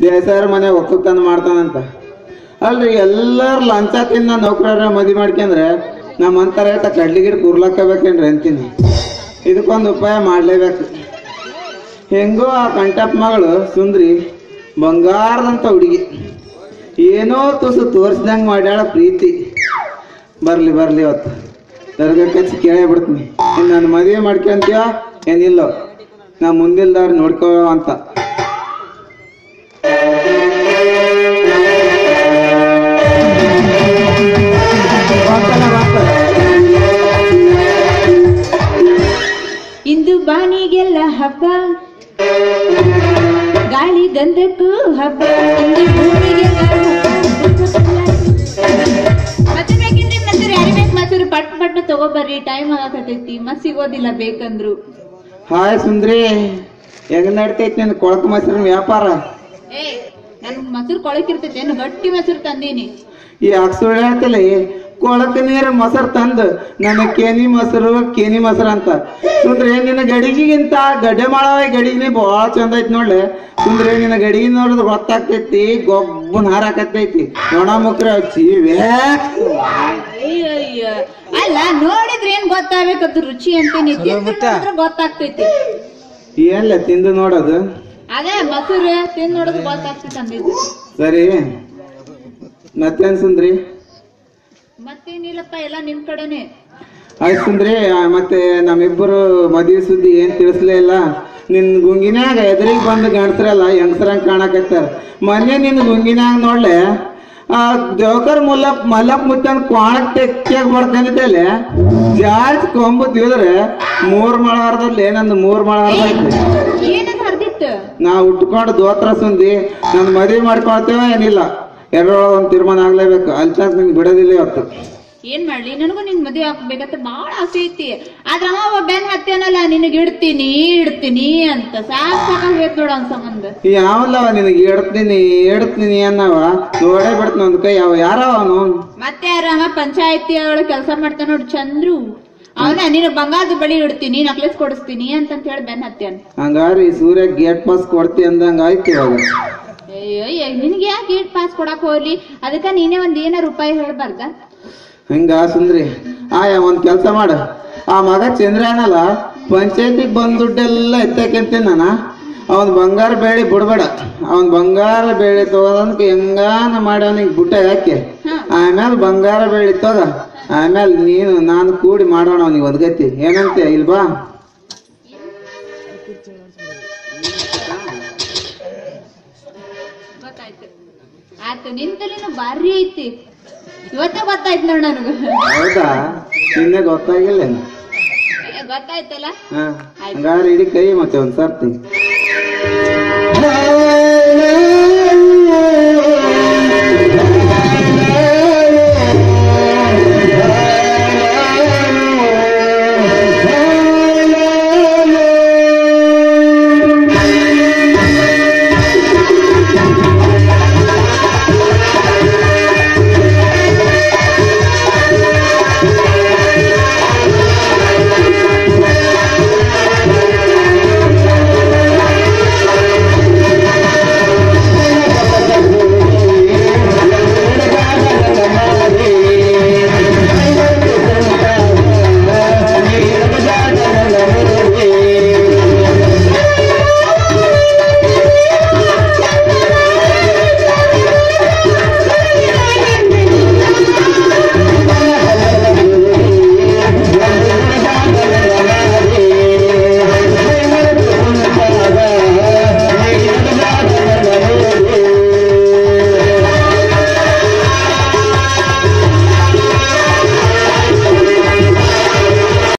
ದೇಸಾರ ಮನೆ ಒಕ್ಕಲ್ತನ ಮಾಡ್ತಾನಂತ ಅಲ್ರಿ ಎಲ್ಲಾರು ಲಂಚ ತಿನ್ನ ನೌಕರರ ಮದ್ವಿ ಮಾಡ್ಕೊಂಡ್ರೆ ನಮ್ಮ ಅಂತರ ಆಯ್ತ ಕಡ್ಲಿ ಗಿಡ ಕೂರ್ಲಾಕಬೇಕೇನ್ರಿ ಅಂತೀನಿ ಇದಕ್ಕೊಂದು ಉಪಾಯ ಮಾಡ್ಲೇಬೇಕು ಹೆಂಗೋ ಆ ಕಂಟಪ್ಪ ಮಗಳು ಸುಂದ್ರಿ ಬಂಗಾರದಂತ ಹುಡುಗಿ ಏನೋ ತುಸು ತೋರಿಸ್ದಂಗೆ ಮಾಡ್ಯಾಳ ಪ್ರೀತಿ ಬರ್ಲಿ ಬರ್ಲಿ ಇವತ್ತು ದರ್ಗಕ್ಕೆ ಹಚ್ಚಿ ಕೇಳೇ ಬಿಡ್ತೀನಿ ಇನ್ನು ನಾನು ಮದುವೆ ಮಾಡ್ಕೊಂತೀಯ ಏನಿಲ್ಲೋ ನಾ ಮುಂದಿಲ್ದಾರ ನೋಡ್ಕೋ ಅಂತ ಬರ್ತಾನೆ, ಬರ್ತಾನೆ. ಇಂದು ಬಾನಿಗೆಲ್ಲ ಹಬ್ಬ ಗಾಳಿ ಗಂಧಕ್ಕೂ ಹಬ್ಬ ಇಂದು ಭೂಮಿಗೆಲ್ಲ ಮತ್ತೆ ಬೇಕಿನ್ರಿ ಮತ್ತೆ ಯಾರಿ ಬೇಕು ಮತ್ತೆ ಪಟ್ ಪಟ್ನ ತಗೋಬರ್ರಿ ಟೈಮ್ ಆಗಕತ್ತೈತಿ ಮತ್ ಸಿಗೋದಿಲ್ಲ ಬೇಕಂದ್ರು ಹಾಯ್ ಸುಂದ್ರಿ ಹೆಂಗ್ ನಡ್ತೈತಿ ನಿನ್ ಕೊಳಕ ಮೊಸರಿನ ವ್ಯಾಪಾರ ಏ ನನ್ ಮೊಸರು ಕೊಳಕಿರ್ತೈತಿ ಏನು ಗಟ್ಟಿ ಮೊಸರು ತಂದೀನಿ ಈ ಸುಳ್ಳು ಹೇಳ್ತಿಲ್ಲ ಕೊಳಕ ನೀರು ಮೊಸರು ತಂದು ನನ್ನ ಕೇನಿ ಮೊಸರು ಕೇನಿ ಮೊಸರು ಅಂತ ಸುಂದ್ರೆ ನಿನ್ನ ಗಡಿಗಿಗಿಂತ ಗಡ್ಡೆ ಮಾಡವ ಗಡಿಗೆ ಭಾಳ ಚಂದ ಐತಿ ನೋಡ್ಲೆ ಸುಂದ್ರೆ ನಿನ್ನ ಗಡಿಗೆ ನೋಡಿದ್ರೆ ಗೊತ್ತಾಗ್ತೈತಿ ಗೊಬ್ಬನ ಹಾರಾಕತ್ತೈತಿ ನೊಣ ಮುಕ್ರ ಹಚ್ಚಿ ವ್ಯಾಕ್ ಅಯ್ಯಯ್ಯ. ಅಲ್ಲ ನೋಡಿದ್ರೆ ಏನ್ ಗೊತ್ತಾಗ್ಬೇಕದು ರುಚಿ ಅಂತೇನಿ ತಿಂದ್ರೆ ಗೊತ್ತಾಗ್ತೈತಿ ಏನ್ಲ ತಿಂದು ನೋಡೋದು ಅದೇ ಮೊಸರು ತಿಂದ್ ನೋಡಿದ್ರೆ ಗೊತ್ತಾಗ್ತೈತಿ ಅಂದಿದ್ದು ಸರಿ ಮತ್ತೇನ್ ಸುಂದ್ರಿ ಮತ್ತೇನಿಲ್ಲಪ್ಪ ಎಲ್ಲ ನಿಮ್ ಕಡೆನೆ ಆಯ್ತು ಸುಂದ್ರಿ ಆ, ಮತ್ತೆ ನಮ್ಮಿಬ್ಬರು ಮದುವೆ ಸುದ್ದಿ ಏನ್ ತಿಳಿಸ್ಲೇ ಇಲ್ಲ ನಿನ್ ಗುಂಗಿನ್ಯಾಗ ಎದುರಿಗೆ ಬಂದು ಗಂಡಸ್ರಲ್ಲ ಹೆಂಗಸ್ರಂಗ್ ಕಾಣಕತ್ತಾರ ಮೊನ್ನೆ ನಿನ್ ಗುಂಗಿನ್ಯಾಗ ನೋಡ್ಲೆ ಆ ದೇವಕರ್ ಮುಲ್ಲಪ್ ಮಲ್ಲಪ್ ಮುತ್ತನ್ ಕ್ವಾಣಕ್ ತೆಕ್ಕಾಗ ಬಡ್ಕೊಂಡಿದ್ದಲೆ ಜಾರ್ಜ್ ಕೊಂಬು ತಿಳಿದ್ರೆ ಮೂರ್ ಮಳಾರದಲ್ಲಿ ನಂದು ಮೂರ್ ಮಳಾರದೈತಿ ಏನಂತ ಹರ್ದಿತ್ತು ನಾ ಉಟ್ಕೊಂಡು ದೋತ್ರ ಸುಂದಿ ನನ್ ಮದ್ವೆ ಮಾಡ್ಕೊಳ್ತೇವ ಏನಿಲ್ಲ ಎರಡೊಳಗ ಒಂದ್ ತೀರ್ಮಾನ ಆಗ್ಲೇಬೇಕು ಅಲ್ಲಿ ತನಕ ನಿಂಗೆ ಬಿಡೋದಿಲ್ಲ ಇವತ್ತು ಏನ್ ಮಾಡ್ಲಿ ನನಗೂ ನಿನ್ ಮದ್ವೆ ಹಾಕ್ಬೇಕಂತ ಬಾಳ ಆಸೆ ಐತಿ ಆದ್ರ ಅವ ಒಬ್ಬ ಬೆನ್ ಹತ್ತೇನಲ್ಲ ನಿನಗ್ ಇಡ್ತೀನಿ ಇಡ್ತೀನಿ ಅಂತ ಸಾಕ್ ಸಾಕಾಗ್ ಹೋಯ್ತು ನೋಡ ಅವ್ನ್ ಸಂಬಂಧ ಯಾವಲ್ಲವ ನಿನಗೆ ಇಡ್ತೀನಿ ಇಡ್ತೀನಿ ಅನ್ನವ ನೋಡೇ ಬಿಡ್ತೀನಿ ಒಂದ್ ಕೈ ಯಾವ ಯಾರವ ಅವನು ಮತ್ತೆ ಯಾರ ಅವ ಪಂಚಾಯತಿ ಒಳಗ್ ಕೆಲಸ ಮಾಡ್ತಾನ ನೋಡ್ ಚಂದ್ರು ಅವನ ನೀನು ಬಂಗಾರದ ಬಳಿ ಇಡ್ತೀನಿ ನಕ್ಲೆಸ್ ಕೊಡಿಸ್ತೀನಿ ಅಂತಂತ ಹೇಳಿ ಬೆನ್ ಹತ್ತೇನ್ ಹಂಗಾರೆ ಈ ಸೂರ್ಯ ಗೇಟ್ ಪಾಸ್ ಕೊಡ್ತಿ ಅಂದಂಗ ಆಯ್ತು ಇವಾಗ ಅಯ್ಯೋ ನಿನಗೆ ಯಾಕೆ ಗೇಟ್ ಪಾಸ್ ಕೊಡಕ್ ಹೋಗ್ಲಿ ಅದಕ್ಕ ನೀನೇ ಒಂದ್ ಏನಾರ ರೂಪಾಯಿ ಹೇಳ್ಬಾರ್ದ ಹಿಂಗ ಸುಂದ್ರಿ ಆಯ ಒಂದ್ ಕೆಲ್ಸ ಮಾಡ ಆ ಮಗ ಚಂದ್ರನಲ್ಲ ಪಂಚಾಯತಿಗೆ ಬಂದ್ ದುಡ್ಡೆಲ್ಲ ಎತ್ತಕಂತೀನಿ ನಾನ ಅವನ್ ಬಂಗಾರ ಬೇಳೆ ಬಿಡ್ಬೇಡ ಅವನ್ ಬಂಗಾರ ಬೇಳೆ ತಗೋದಂತ ಹೆಂಗಾನ ಮಾಡಿ ಅವನಿಗೆ ಬುಟ್ಟ ಹಾಕಿ ಆಮೇಲೆ ಬಂಗಾರ ಬೇಳೆ ತಗ ಆಮೇಲೆ ನೀನು ನಾನು ಕೂಡಿ ಮಾಡೋಣ ಅವನಿಗೆ ಒಂದ್ ಗತಿ ಏನಂತೆ ಇಲ್ವಾ ಗೊತ್ತಾಯ್ತು ಆಯ್ತು ನಿಂತಲಿನ ಬಾರಿ ಐತಿ ಇವತ್ತೇ ಗೊತ್ತಾಯ್ತು ನೋಡ್ ನನಗ ಹೌದಾ ನಿನ್ನೆ ಗೊತ್ತಾಗಿಲ್ಲ ಗೊತ್ತಾಯ್ತಲ್ಲ ಹಾ ಹಂಗಾರೆ ಇಡೀ ಕೈ ಮತ್ತೆ ಒಂದ್ ಸರ್ತಿ